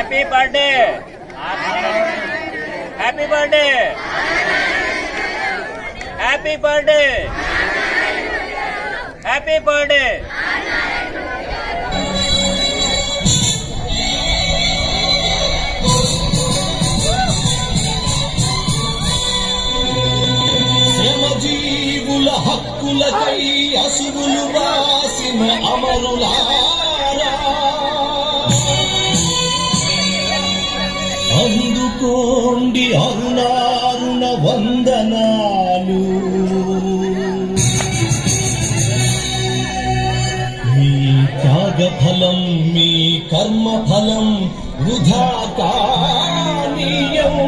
happy birthday happy birthday happy birthday happy birthday శ్రమజీవుల హక్కులకై అసువులు వాసిన అమరులారా అందుకోండి అరుణారుణ వందనాలు మీ త్యాగ ఫలం మీ కర్మ ఫలం వృధా కానీయం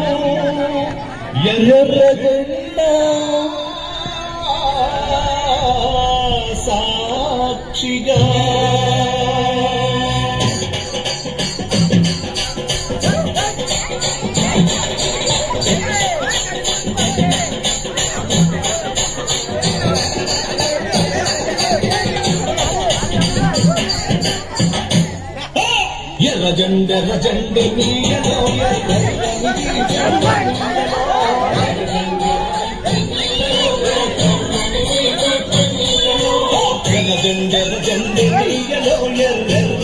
ఎర్రగొండ సాక్షిగా ఎర్ర జెండ ఎర్ర జెండ నీయలో ఎర్ర జెండ ఎర్ర జెండ నీయలో ఎర్ర